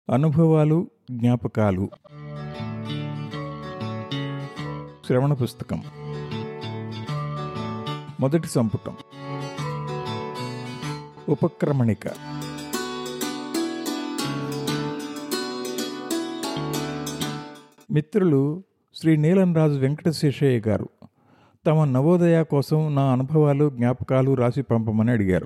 అనుభవాలు జ్ఞాపకాలు శ్రవణ పుస్తకం మొదటి సంపుటం ఉపక్రమణిక మిత్రులు శ్రీ నీలంరాజు వెంకటశేషయ్య గారు తమ నవోదయ కోసం నా అనుభవాలు జ్ఞాపకాలు రాసి పంపమని అడిగారు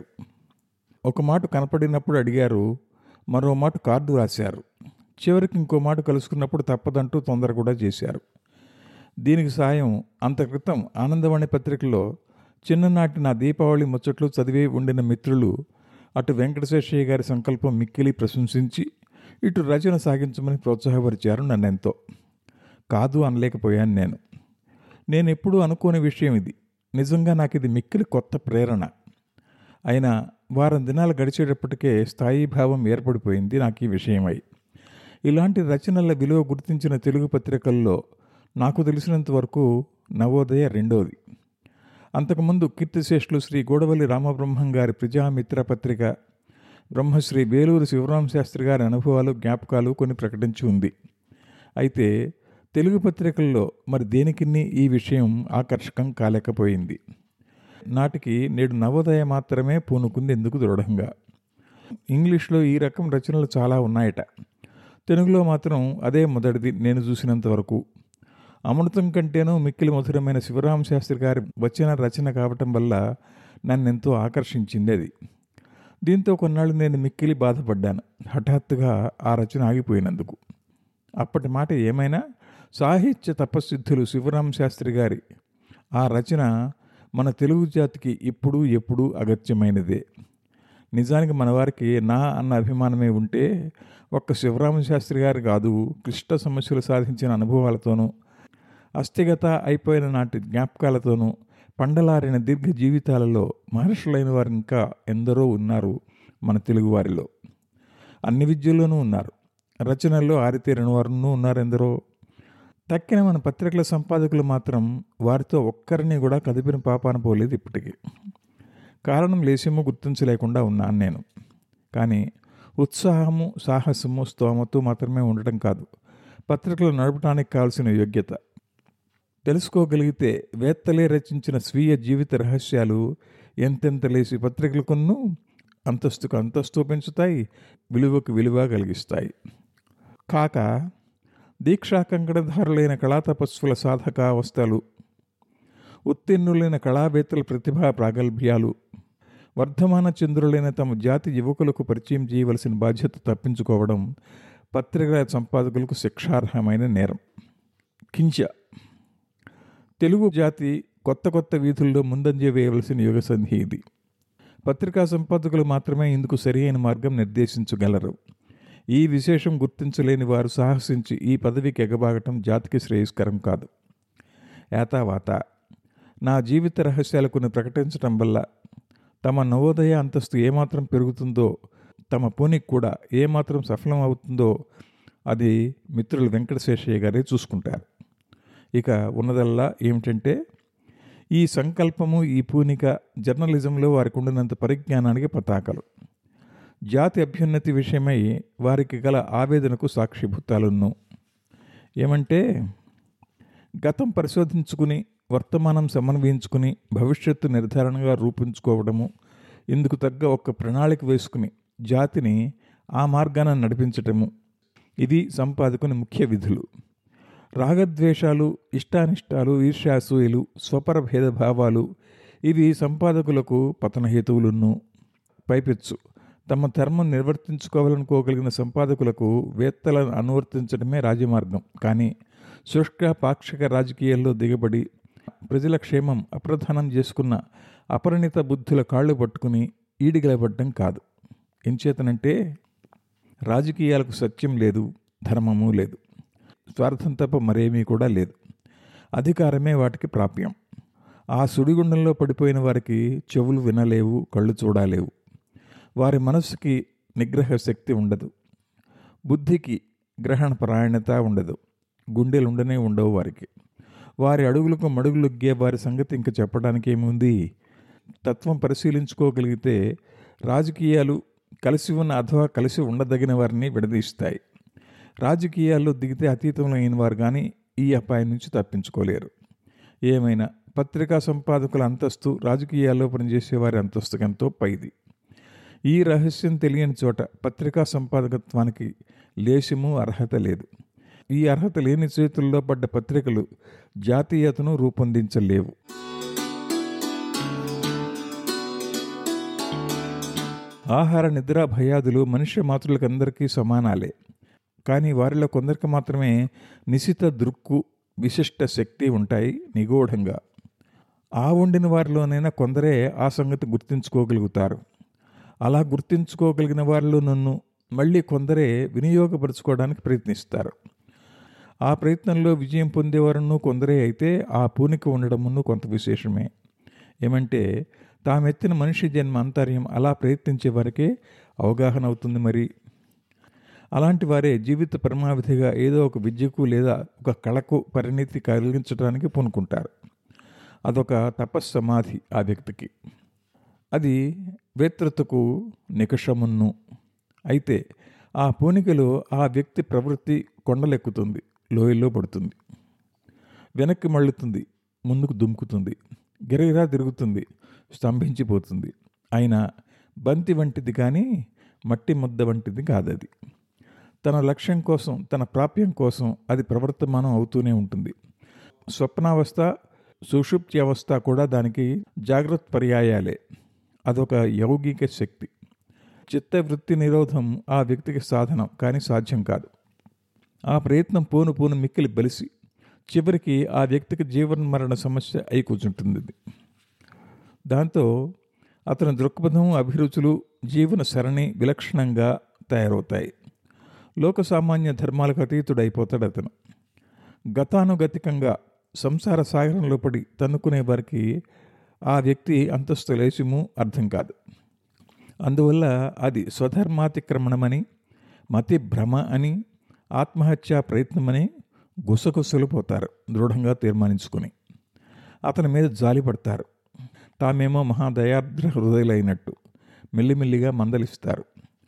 ఒక మాట కనపడినప్పుడు అడిగారు మరో మాట కార్డు రాశారు చివరికి ఇంకో మాట కలుసుకున్నప్పుడు తప్పదంటూ తొందర కూడా చేశారు దీనికి సాయం అంత క్రితం ఆనందవాణి పత్రికలో చిన్ననాటి నా దీపావళి ముచ్చట్లు చదివి ఉండిన మిత్రులు అటు వెంకటశేషయ్య గారి సంకల్పం మిక్కిలి ప్రశంసించి ఇటు రచన సాగించమని ప్రోత్సాహపరిచారు నన్నెంతో కాదు అనలేకపోయాను నేను నేను ఎప్పుడూ అనుకోని విషయం ఇది నిజంగా నాకు ఇది మిక్కిలి కొత్త ప్రేరణ అయినా వారం దినాలు గడిచేటప్పటికే స్థాయి భావం ఏర్పడిపోయింది నాకు ఈ విషయమై ఇలాంటి రచనల విలువ గుర్తించిన తెలుగు పత్రికల్లో నాకు తెలిసినంత వరకు నవోదయ రెండోది అంతకుముందు కీర్తిశేషులు శ్రీ గోడవల్లి రామబ్రహ్మం గారి ప్రజామిత్ర పత్రిక బ్రహ్మశ్రీ వేలూరు శివరామ శాస్త్రి గారి అనుభవాలు జ్ఞాపకాలు కొన్ని ప్రకటించి ఉంది అయితే తెలుగు పత్రికల్లో మరి దేనికిన్ని ఈ విషయం ఆకర్షకం కాలేకపోయింది నాటికి నేడు నవోదయ మాత్రమే పూనుకుంది ఎందుకు దృఢంగా ఇంగ్లీష్లో ఈ రకం రచనలు చాలా ఉన్నాయట తెలుగులో మాత్రం అదే మొదటిది నేను చూసినంత వరకు అమృతం కంటేనూ మిక్కిలి మధురమైన శివరామ శాస్త్రి గారి వచ్చిన రచన కావటం వల్ల నన్నెంతో ఆకర్షించింది అది దీంతో కొన్నాళ్ళు నేను మిక్కిలి బాధపడ్డాను హఠాత్తుగా ఆ రచన ఆగిపోయినందుకు అప్పటి మాట ఏమైనా సాహిత్య తపస్సిద్ధులు శివరామ శాస్త్రి గారి ఆ రచన మన తెలుగు జాతికి ఇప్పుడు ఎప్పుడూ అగత్యమైనదే నిజానికి మన వారికి నా అన్న అభిమానమే ఉంటే ఒక్క శివరామ శాస్త్రి గారు కాదు క్లిష్ట సమస్యలు సాధించిన అనుభవాలతోనూ అస్థిగత అయిపోయిన నాటి జ్ఞాపకాలతోనూ పండలారిన దీర్ఘ జీవితాలలో మహర్షులైన వారు ఇంకా ఎందరో ఉన్నారు మన తెలుగు వారిలో అన్ని విద్యల్లోనూ ఉన్నారు రచనల్లో ఆరితేరిన వారును ఉన్నారు ఎందరో తక్కిన మన పత్రికల సంపాదకులు మాత్రం వారితో ఒక్కరిని కూడా కదిపిన పాపాన పోలేదు ఇప్పటికీ కారణం లేసేమో గుర్తించలేకుండా ఉన్నాను నేను కానీ ఉత్సాహము సాహసము స్తోమత మాత్రమే ఉండటం కాదు పత్రికలు నడపడానికి కావాల్సిన యోగ్యత తెలుసుకోగలిగితే వేత్తలే రచించిన స్వీయ జీవిత రహస్యాలు ఎంతెంత లేసి పత్రికలకును అంతస్తుకు అంతస్తు పెంచుతాయి విలువకు విలువ కలిగిస్తాయి కాక దీక్షా కంకణధారులైన కళాతపస్సుల సాధకావస్థలు ఉత్తీర్ణులైన కళావేత్తల ప్రతిభా ప్రాగల్భ్యాలు వర్ధమాన చంద్రులైన తమ జాతి యువకులకు పరిచయం చేయవలసిన బాధ్యత తప్పించుకోవడం పత్రికల సంపాదకులకు శిక్షార్హమైన నేరం కించ తెలుగు జాతి కొత్త కొత్త వీధుల్లో ముందంజ వేయవలసిన యుగ సంధి ఇది పత్రికా సంపాదకులు మాత్రమే ఇందుకు సరియైన మార్గం నిర్దేశించగలరు ఈ విశేషం గుర్తించలేని వారు సాహసించి ఈ పదవికి ఎగబాగటం జాతికి శ్రేయస్కరం కాదు ఏతావాత నా జీవిత రహస్యాలు కొన్ని ప్రకటించటం వల్ల తమ నవోదయ అంతస్తు ఏమాత్రం పెరుగుతుందో తమ పూనికి కూడా ఏమాత్రం సఫలం అవుతుందో అది మిత్రులు వెంకటశేషయ్య గారే చూసుకుంటారు ఇక ఉన్నదల్లా ఏమిటంటే ఈ సంకల్పము ఈ పూనిక జర్నలిజంలో వారికి ఉండినంత పరిజ్ఞానానికి పతాకలు జాతి అభ్యున్నతి విషయమై వారికి గల ఆవేదనకు సాక్షిభూతాలున్ను ఏమంటే గతం పరిశోధించుకుని వర్తమానం సమన్వయించుకుని భవిష్యత్తు నిర్ధారణగా రూపించుకోవడము ఇందుకు తగ్గ ఒక ప్రణాళిక వేసుకుని జాతిని ఆ మార్గాన నడిపించటము ఇది సంపాదకుని ముఖ్య విధులు రాగద్వేషాలు ఇష్టానిష్టాలు ఈర్ష్యాసూయలు స్వపర భేదభావాలు ఇవి సంపాదకులకు పతనహేతువులున్ను పైపెచ్చు తమ ధర్మం నిర్వర్తించుకోవాలనుకోగలిగిన సంపాదకులకు వేత్తలను అనువర్తించడమే రాజమార్గం కానీ శుష్క పాక్షిక రాజకీయాల్లో దిగబడి ప్రజల క్షేమం అప్రధానం చేసుకున్న అపరిణిత బుద్ధుల కాళ్ళు పట్టుకుని ఈడిగలబడ్డం కాదు ఎంచేతనంటే రాజకీయాలకు సత్యం లేదు ధర్మము లేదు స్వార్థం తప్ప మరేమీ కూడా లేదు అధికారమే వాటికి ప్రాప్యం ఆ సుడిగుండంలో పడిపోయిన వారికి చెవులు వినలేవు కళ్ళు చూడలేవు వారి మనస్సుకి నిగ్రహ శక్తి ఉండదు బుద్ధికి గ్రహణ పరాయణత ఉండదు గుండెలు ఉండనే ఉండవు వారికి వారి అడుగులకు మడుగులొగ్గే వారి సంగతి ఇంకా చెప్పడానికి ఏముంది తత్వం పరిశీలించుకోగలిగితే రాజకీయాలు కలిసి ఉన్న అథవా కలిసి ఉండదగిన వారిని విడదీస్తాయి రాజకీయాల్లో దిగితే అతీతంలో అయిన వారు కానీ ఈ అపాయం నుంచి తప్పించుకోలేరు ఏమైనా పత్రికా సంపాదకుల అంతస్తు రాజకీయాల్లో పనిచేసే వారి అంతస్తు ఎంతో పైది ఈ రహస్యం తెలియని చోట పత్రికా సంపాదకత్వానికి లేశము అర్హత లేదు ఈ అర్హత లేని చేతుల్లో పడ్డ పత్రికలు జాతీయతను రూపొందించలేవు ఆహార నిద్ర భయాదులు మనుష్య మాతృలకందరికీ సమానాలే కానీ వారిలో కొందరికి మాత్రమే నిశిత దృక్కు విశిష్ట శక్తి ఉంటాయి నిగూఢంగా ఆ వండిన వారిలోనైనా కొందరే ఆ సంగతి గుర్తించుకోగలుగుతారు అలా గుర్తించుకోగలిగిన వారిలో నన్ను మళ్ళీ కొందరే వినియోగపరుచుకోవడానికి ప్రయత్నిస్తారు ఆ ప్రయత్నంలో విజయం పొందేవారును కొందరే అయితే ఆ పూనిక ఉండడమును కొంత విశేషమే ఏమంటే తామెత్తిన మనిషి జన్మ అంతర్యం అలా ప్రయత్నించే వారికే అవగాహన అవుతుంది మరి అలాంటి వారే జీవిత పరమావధిగా ఏదో ఒక విద్యకు లేదా ఒక కళకు పరిణితి కలిగించడానికి పూనుకుంటారు అదొక తపస్సమాధి ఆ వ్యక్తికి అది వేత్రతకు నికషమున్ను అయితే ఆ పూనికలో ఆ వ్యక్తి ప్రవృత్తి కొండలెక్కుతుంది లోయల్లో పడుతుంది వెనక్కి మళ్ళుతుంది ముందుకు దుముకుతుంది గిరగిరా తిరుగుతుంది స్తంభించిపోతుంది అయినా బంతి వంటిది కానీ మట్టి ముద్ద వంటిది కాదది తన లక్ష్యం కోసం తన ప్రాప్యం కోసం అది ప్రవర్తమానం అవుతూనే ఉంటుంది స్వప్నావస్థ సుషుప్తి అవస్థ కూడా దానికి జాగ్రత్త పర్యాయాలే అదొక యౌగిక శక్తి చిత్తవృత్తి నిరోధం ఆ వ్యక్తికి సాధనం కానీ సాధ్యం కాదు ఆ ప్రయత్నం పోను పోను మిక్కిలి బలిసి చివరికి ఆ వ్యక్తికి జీవన మరణ సమస్య అయి కూర్చుంటుంది ఇది. దాంతో అతని దృక్పథం అభిరుచులు జీవన సరణి విలక్షణంగా తయారవుతాయి లోక సామాన్య ధర్మాలకు అతీతుడైపోతాడు అతను గతానుగతికంగా సంసార సాగరంలో పడి తన్నుకునే వారికి ఆ వ్యక్తి అంతస్తు లేచము అర్థం కాదు అందువల్ల అది స్వధర్మాతిక్రమణమని మతి భ్రమ అని ఆత్మహత్యా ప్రయత్నమని గుసగుసలు పోతారు దృఢంగా తీర్మానించుకుని అతని మీద జాలిపడతారు తామేమో మహాదయార్ద్ర హృదయులైనట్టు మెల్లిమెల్లిగా మందలిస్తారు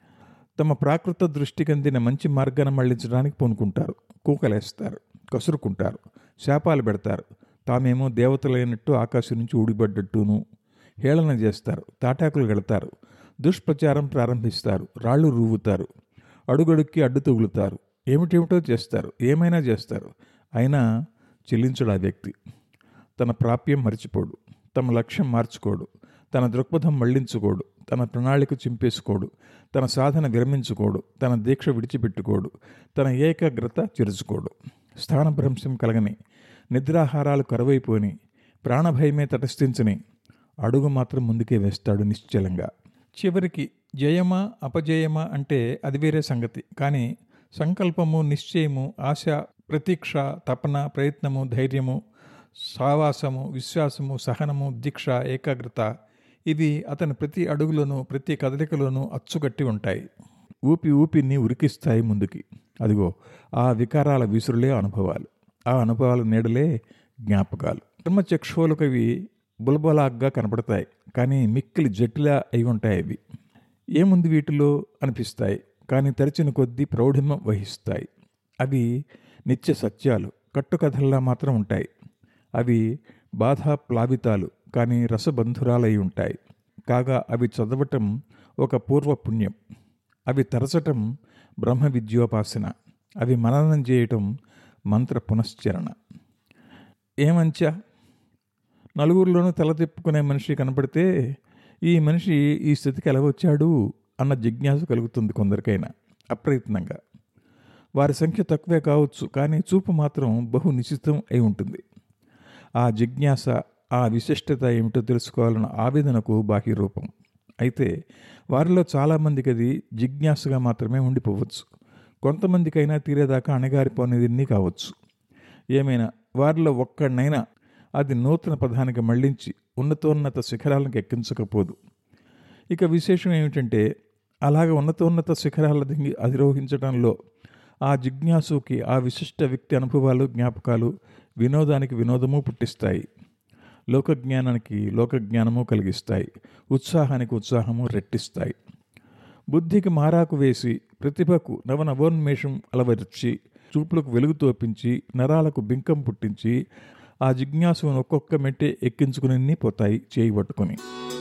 తమ ప్రాకృత దృష్టికి అందిన మంచి మార్గాన్ని మళ్లించడానికి పూనుకుంటారు కూకలేస్తారు కసురుకుంటారు శాపాలు పెడతారు తామేమో దేవతలైనట్టు ఆకాశం నుంచి ఊడిపడ్డట్టును హేళన చేస్తారు తాటాకులు గడతారు దుష్ప్రచారం ప్రారంభిస్తారు రాళ్ళు రూవుతారు అడుగడుక్కి అడ్డు తగులుతారు ఏమిటేమిటో చేస్తారు ఏమైనా చేస్తారు అయినా చెల్లించడు ఆ వ్యక్తి తన ప్రాప్యం మర్చిపోడు తమ లక్ష్యం మార్చుకోడు తన దృక్పథం మళ్లించుకోడు తన ప్రణాళిక చింపేసుకోడు తన సాధన విరమించుకోడు తన దీక్ష విడిచిపెట్టుకోడు తన ఏకాగ్రత చిరుచుకోడు స్థానభ్రంశం కలగని నిద్రాహారాలు కరువైపోని ప్రాణభయమే తటస్థించని అడుగు మాత్రం ముందుకే వేస్తాడు నిశ్చలంగా చివరికి జయమా అపజయమా అంటే అది వేరే సంగతి కానీ సంకల్పము నిశ్చయము ఆశ ప్రతీక్ష తపన ప్రయత్నము ధైర్యము సావాసము విశ్వాసము సహనము దీక్ష ఏకాగ్రత ఇవి అతని ప్రతి అడుగులోనూ ప్రతి కదలికలోనూ అచ్చుకట్టి ఉంటాయి ఊపి ఊపిని ఉరికిస్తాయి ముందుకి అదిగో ఆ వికారాల విసురులే అనుభవాలు ఆ అనుభవాల నీడలే జ్ఞాపకాలు చర్మచక్షువులకు అవి బులబులాగ్గా కనపడతాయి కానీ మిక్కిలి జటిలా అయి ఉంటాయి అవి ఏముంది వీటిలో అనిపిస్తాయి కానీ తెరచిన కొద్దీ ప్రౌఢిమ వహిస్తాయి అవి నిత్య సత్యాలు కట్టుకథల్లా మాత్రం ఉంటాయి అవి బాధా ప్లావితాలు కానీ రసబంధురాలై ఉంటాయి కాగా అవి చదవటం ఒక పూర్వ పుణ్యం అవి తరచటం బ్రహ్మ విద్యోపాసన అవి మననం చేయటం మంత్ర పునశ్చరణ ఏమంచా నలుగురిలోనూ తల తిప్పుకునే మనిషి కనపడితే ఈ మనిషి ఈ స్థితికి ఎలా వచ్చాడు అన్న జిజ్ఞాస కలుగుతుంది కొందరికైనా అప్రయత్నంగా వారి సంఖ్య తక్కువే కావచ్చు కానీ చూపు మాత్రం బహు నిశ్చితం అయి ఉంటుంది ఆ జిజ్ఞాస ఆ విశిష్టత ఏమిటో తెలుసుకోవాలన్న ఆవేదనకు బాహ్య రూపం అయితే వారిలో చాలామందికి అది జిజ్ఞాసగా మాత్రమే ఉండిపోవచ్చు కొంతమందికైనా తీరేదాకా అణగారిపోనేది కావచ్చు ఏమైనా వారిలో ఒక్కడినైనా అది నూతన పదానికి మళ్లించి ఉన్నతోన్నత శిఖరాలకు ఎక్కించకపోదు ఇక విశేషం ఏమిటంటే అలాగ ఉన్నతోన్నత శిఖరాల దిగి అధిరోహించడంలో ఆ జిజ్ఞాసుకి ఆ విశిష్ట వ్యక్తి అనుభవాలు జ్ఞాపకాలు వినోదానికి వినోదము పుట్టిస్తాయి లోకజ్ఞానానికి లోకజ్ఞానము కలిగిస్తాయి ఉత్సాహానికి ఉత్సాహము రెట్టిస్తాయి బుద్ధికి మారాకు వేసి ప్రతిభకు నవనవోన్మేషం అలవరిచి చూపులకు వెలుగు తోపించి నరాలకు బింకం పుట్టించి ఆ జిజ్ఞాసును ఒక్కొక్క మెట్టే ఎక్కించుకుని పోతాయి చేయి పట్టుకొని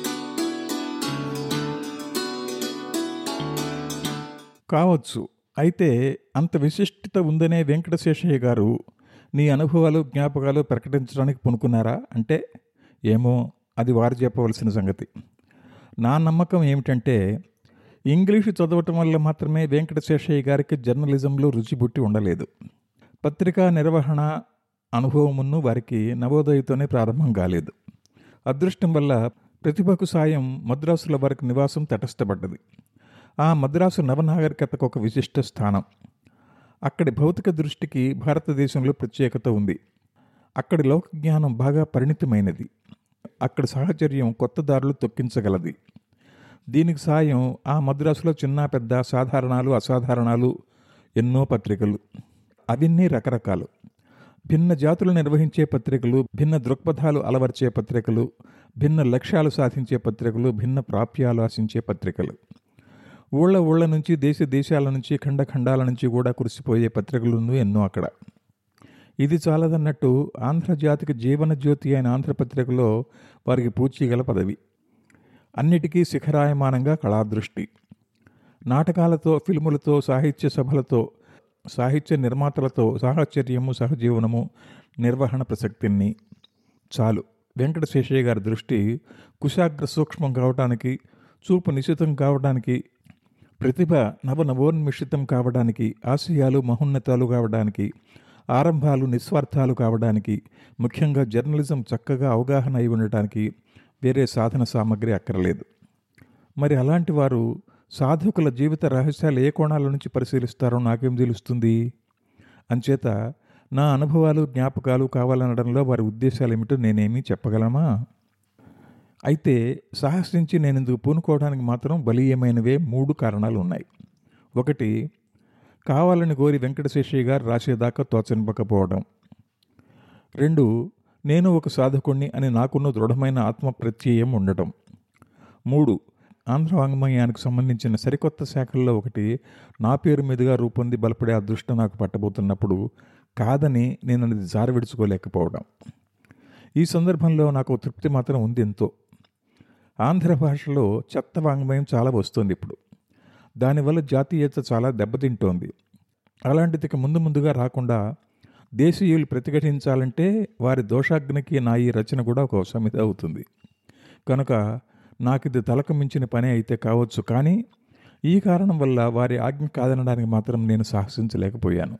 కావచ్చు అయితే అంత విశిష్టత ఉందనే వెంకటశేషయ్య గారు నీ అనుభవాలు జ్ఞాపకాలు ప్రకటించడానికి పూనుకున్నారా అంటే ఏమో అది వారు చెప్పవలసిన సంగతి నా నమ్మకం ఏమిటంటే ఇంగ్లీషు చదవటం వల్ల మాత్రమే వెంకటశేషయ్య గారికి జర్నలిజంలో రుచి పుట్టి ఉండలేదు పత్రికా నిర్వహణ అనుభవమును వారికి నవోదయతోనే ప్రారంభం కాలేదు అదృష్టం వల్ల ప్రతిభకు సాయం మద్రాసుల వారికి నివాసం తటస్థపడ్డది ఆ మద్రాసు నవనాగరికతకు ఒక విశిష్ట స్థానం అక్కడి భౌతిక దృష్టికి భారతదేశంలో ప్రత్యేకత ఉంది అక్కడి లోక జ్ఞానం బాగా పరిణితమైనది అక్కడి సాహచర్యం కొత్త దారులు తొక్కించగలది దీనికి సాయం ఆ మద్రాసులో చిన్న పెద్ద సాధారణాలు అసాధారణాలు ఎన్నో పత్రికలు అవన్నీ రకరకాలు భిన్న జాతులు నిర్వహించే పత్రికలు భిన్న దృక్పథాలు అలవర్చే పత్రికలు భిన్న లక్ష్యాలు సాధించే పత్రికలు భిన్న ప్రాప్యాలు ఆశించే పత్రికలు ఊళ్ళ ఊళ్ళ నుంచి దేశ దేశాల నుంచి ఖండ ఖండాల నుంచి కూడా కురిసిపోయే పత్రికలు ఎన్నో అక్కడ ఇది చాలదన్నట్టు ఆంధ్రజాతికి జీవన జ్యోతి అయిన ఆంధ్రపత్రికలో వారికి పూచీగల పదవి అన్నిటికీ శిఖరాయమానంగా కళాదృష్టి నాటకాలతో ఫిల్ములతో సాహిత్య సభలతో సాహిత్య నిర్మాతలతో సాహచర్యము సహజీవనము నిర్వహణ ప్రసక్తిని చాలు వెంకటశేషయ్య గారి దృష్టి కుశాగ్ర సూక్ష్మం కావడానికి చూపు నిశితం కావడానికి ప్రతిభ నవనవోన్మిషితం కావడానికి ఆశయాలు మహోన్నతాలు కావడానికి ఆరంభాలు నిస్వార్థాలు కావడానికి ముఖ్యంగా జర్నలిజం చక్కగా అవగాహన అయి ఉండటానికి వేరే సాధన సామగ్రి అక్కర్లేదు మరి అలాంటి వారు సాధకుల జీవిత రహస్యాలు ఏ కోణాల నుంచి పరిశీలిస్తారో నాకేం తెలుస్తుంది అంచేత నా అనుభవాలు జ్ఞాపకాలు కావాలనడంలో వారి ఉద్దేశాలు ఏమిటో నేనేమీ చెప్పగలమా అయితే సాహసించి నేను ఇందుకు పూనుకోవడానికి మాత్రం బలీయమైనవే మూడు కారణాలు ఉన్నాయి ఒకటి కావాలని కోరి వెంకటశేషయ్య గారు రాసేదాకా తోచనివ్వకపోవడం రెండు నేను ఒక సాధకుణ్ణి అని నాకున్న దృఢమైన ఆత్మ ప్రత్యయం ఉండటం మూడు ఆంధ్ర వాంగ్మయానికి సంబంధించిన సరికొత్త శాఖల్లో ఒకటి నా పేరు మీదుగా రూపొంది బలపడే అదృష్టం నాకు పట్టబోతున్నప్పుడు కాదని నేను అది జార విడుచుకోలేకపోవడం ఈ సందర్భంలో నాకు తృప్తి మాత్రం ఉంది ఎంతో ఆంధ్ర భాషలో చెత్త వాంగ్మయం చాలా వస్తుంది ఇప్పుడు దానివల్ల జాతీయత చాలా దెబ్బతింటోంది అలాంటిది ఇక ముందు ముందుగా రాకుండా దేశీయులు ప్రతిఘటించాలంటే వారి దోషాగ్నికి నా ఈ రచన కూడా ఒక సమిత అవుతుంది కనుక నాకు ఇది తలకు మించిన పని అయితే కావచ్చు కానీ ఈ కారణం వల్ల వారి ఆజ్ఞ కాదనడానికి మాత్రం నేను సాహసించలేకపోయాను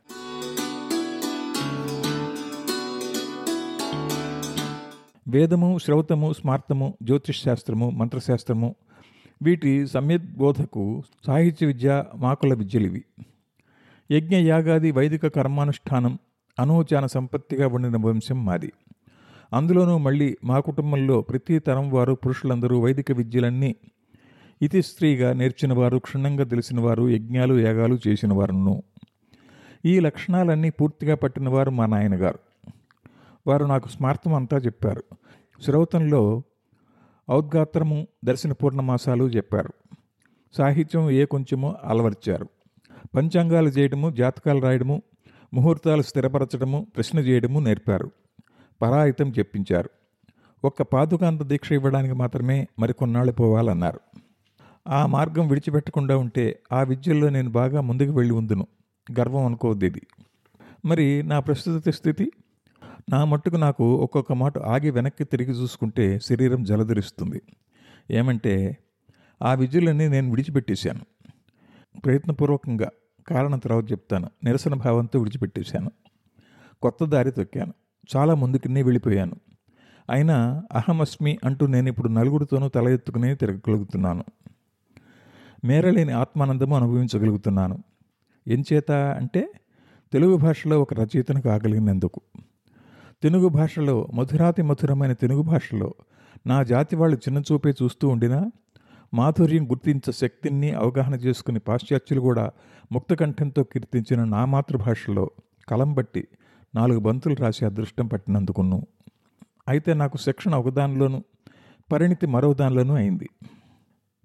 వేదము శ్రౌతము స్మార్తము జ్యోతిష్ శాస్త్రము మంత్రశాస్త్రము వీటి సమ్యద్బోధకు సాహిత్య విద్య మాకుల విద్యలివి యజ్ఞ యాగాది వైదిక కర్మానుష్ఠానం అనూచాన సంపత్తిగా ఉండిన వంశం మాది అందులోనూ మళ్ళీ మా కుటుంబంలో ప్రతి తరం వారు పురుషులందరూ వైదిక విద్యలన్నీ ఇతి స్త్రీగా నేర్చిన వారు క్షుణ్ణంగా తెలిసిన వారు యజ్ఞాలు యాగాలు చేసిన వారును ఈ లక్షణాలన్నీ పూర్తిగా పట్టినవారు మా నాయనగారు వారు నాకు స్మార్థం అంతా చెప్పారు శ్రౌతంలో ఔద్గాత్రము దర్శన పూర్ణమాసాలు చెప్పారు సాహిత్యం ఏ కొంచెమో అలవర్చారు పంచాంగాలు చేయడము జాతకాలు రాయడము ముహూర్తాలు స్థిరపరచడము ప్రశ్న చేయడము నేర్పారు పరాయితం చెప్పించారు ఒక్క పాదుకాంత దీక్ష ఇవ్వడానికి మాత్రమే మరికొన్నాళ్ళు పోవాలన్నారు ఆ మార్గం విడిచిపెట్టకుండా ఉంటే ఆ విద్యల్లో నేను బాగా ముందుకు వెళ్ళి ఉందును గర్వం అనుకోవద్దు ఇది మరి నా ప్రస్తుత స్థితి నా మట్టుకు నాకు ఒక్కొక్క మాట ఆగి వెనక్కి తిరిగి చూసుకుంటే శరీరం జలధరిస్తుంది ఏమంటే ఆ విద్యలన్నీ నేను విడిచిపెట్టేశాను ప్రయత్నపూర్వకంగా కారణం తర్వాత చెప్తాను నిరసన భావంతో విడిచిపెట్టేశాను కొత్త దారి తొక్కాను చాలా ముందుకునే వెళ్ళిపోయాను అయినా అహమస్మి అంటూ నేను ఇప్పుడు నలుగురితోనూ తల ఎత్తుకునే తిరగగలుగుతున్నాను మేరలేని ఆత్మానందము అనుభవించగలుగుతున్నాను ఎంచేత అంటే తెలుగు భాషలో ఒక రచయితను కాగలిగినందుకు తెలుగు భాషలో మధురాతి మధురమైన తెలుగు భాషలో నా జాతి వాళ్ళు చిన్నచూపే చూస్తూ ఉండినా మాధుర్యం గుర్తించ శక్తిని అవగాహన చేసుకుని పాశ్చాత్యులు కూడా ముక్తకంఠంతో కీర్తించిన నా మాతృభాషలో కలం బట్టి నాలుగు బంతులు రాసే అదృష్టం పట్టినందుకును అయితే నాకు శిక్షణ ఒకదానిలోను పరిణితి మరో దానిలోనూ అయింది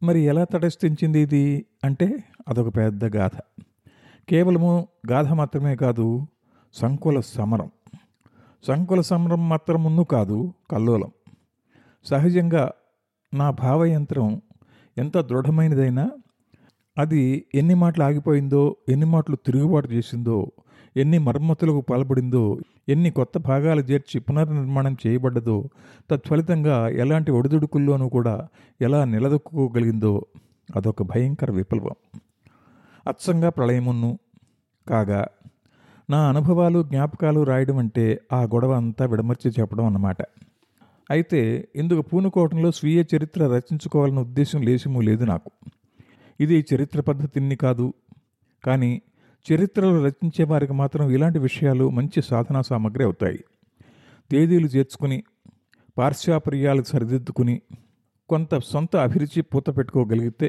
మరి ఎలా తటస్థించింది ఇది అంటే అదొక పెద్ద గాథ కేవలము గాథ మాత్రమే కాదు సంకుల సమరం సంకుల సమరం మాత్రమును కాదు కల్లోలం సహజంగా నా భావయంత్రం ఎంత దృఢమైనదైనా అది ఎన్ని మాటలు ఆగిపోయిందో ఎన్ని మాటలు తిరుగుబాటు చేసిందో ఎన్ని మరమ్మతులకు పాల్పడిందో ఎన్ని కొత్త భాగాలు చేర్చి పునర్నిర్మాణం చేయబడ్డదో తత్ఫలితంగా ఎలాంటి ఒడిదుడుకుల్లోనూ కూడా ఎలా నిలదొక్కుకోగలిగిందో అదొక భయంకర విప్లవం అచ్చంగా ప్రళయమున్ను కాగా నా అనుభవాలు జ్ఞాపకాలు రాయడం అంటే ఆ గొడవ అంతా విడమర్చి చెప్పడం అన్నమాట అయితే ఇందుకు పూనుకోవటంలో స్వీయ చరిత్ర రచించుకోవాలన్న ఉద్దేశం లేశము లేదు నాకు ఇది చరిత్ర పద్ధతిని కాదు కానీ చరిత్రలు రచించే వారికి మాత్రం ఇలాంటి విషయాలు మంచి సాధనా సామగ్రి అవుతాయి తేదీలు చేర్చుకుని పార్శ్వాపర్యాలు సరిదిద్దుకుని కొంత సొంత అభిరుచి పూత పెట్టుకోగలిగితే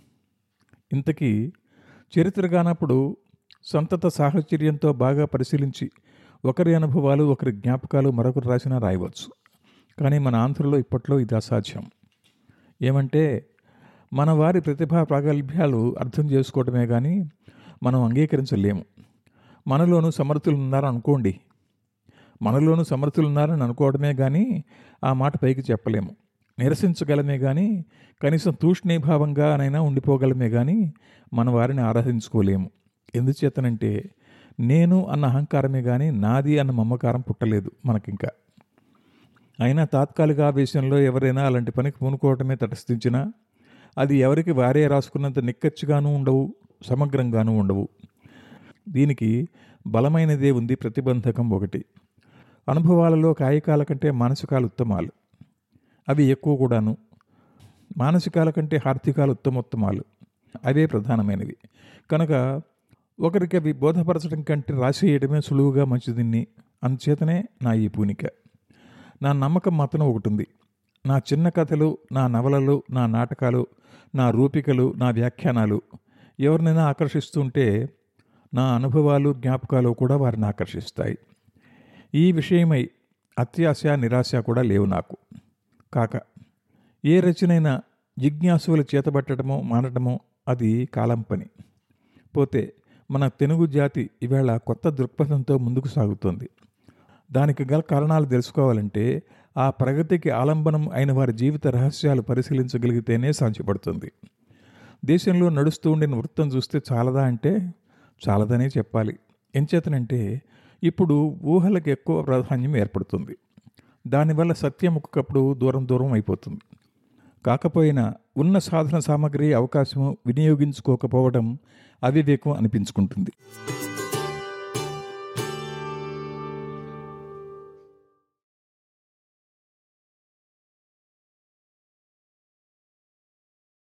ఇంతకీ చరిత్ర కానప్పుడు సంతత సాహచర్యంతో బాగా పరిశీలించి ఒకరి అనుభవాలు ఒకరి జ్ఞాపకాలు మరొకరు రాసినా రాయవచ్చు కానీ మన ఆంధ్రలో ఇప్పట్లో ఇది అసాధ్యం ఏమంటే మన వారి ప్రతిభా ప్రాగల్భ్యాలు అర్థం చేసుకోవటమే కానీ మనం అంగీకరించలేము మనలోనూ సమర్థులు ఉన్నారని అనుకోండి మనలోనూ సమర్థులు ఉన్నారని అనుకోవడమే కానీ ఆ మాట పైకి చెప్పలేము నిరసించగలమే కానీ కనీసం తూష్ణీభావంగానైనా ఉండిపోగలమే కానీ మన వారిని ఆరాధించుకోలేము ఎందుచేతనంటే నేను అన్న అహంకారమే కానీ నాది అన్న మమకారం పుట్టలేదు మనకింకా అయినా తాత్కాలిక ఆవేశంలో ఎవరైనా అలాంటి పనికి పూనుకోవటమే తటస్థించినా అది ఎవరికి వారే రాసుకున్నంత నిక్కచ్చిగాను ఉండవు సమగ్రంగాను ఉండవు దీనికి బలమైనదే ఉంది ప్రతిబంధకం ఒకటి అనుభవాలలో కాయికాల కంటే మానసికాలు ఉత్తమాలు అవి ఎక్కువ కూడాను మానసికాల కంటే హార్దికాలు ఉత్తమోత్తమాలు అవే ప్రధానమైనవి కనుక ఒకరికి అవి బోధపరచడం కంటే రాసేయడమే సులువుగా మంచిదిన్ని అందుచేతనే నా ఈ పూనిక నా నమ్మకం మాత్రం ఒకటి ఉంది నా చిన్న కథలు నా నవలలు నా నాటకాలు నా రూపికలు నా వ్యాఖ్యానాలు ఎవరినైనా ఆకర్షిస్తుంటే నా అనుభవాలు జ్ఞాపకాలు కూడా వారిని ఆకర్షిస్తాయి ఈ విషయమై అత్యాశ నిరాశ కూడా లేవు నాకు కాక ఏ రచనైనా జిజ్ఞాసులు చేతబట్టడమో మానటమో అది కాలం పని పోతే మన తెలుగు జాతి ఈవేళ కొత్త దృక్పథంతో ముందుకు సాగుతోంది దానికి గల కారణాలు తెలుసుకోవాలంటే ఆ ప్రగతికి ఆలంబనం అయిన వారి జీవిత రహస్యాలు పరిశీలించగలిగితేనే సాధ్యపడుతుంది దేశంలో నడుస్తూ ఉండిన వృత్తం చూస్తే చాలదా అంటే చాలదనే చెప్పాలి ఎంచేతనంటే ఇప్పుడు ఊహలకు ఎక్కువ ప్రాధాన్యం ఏర్పడుతుంది దానివల్ల సత్యం ఒక్కొక్కప్పుడు దూరం దూరం అయిపోతుంది కాకపోయినా ఉన్న సాధన సామగ్రి అవకాశము వినియోగించుకోకపోవడం అవివేకం అనిపించుకుంటుంది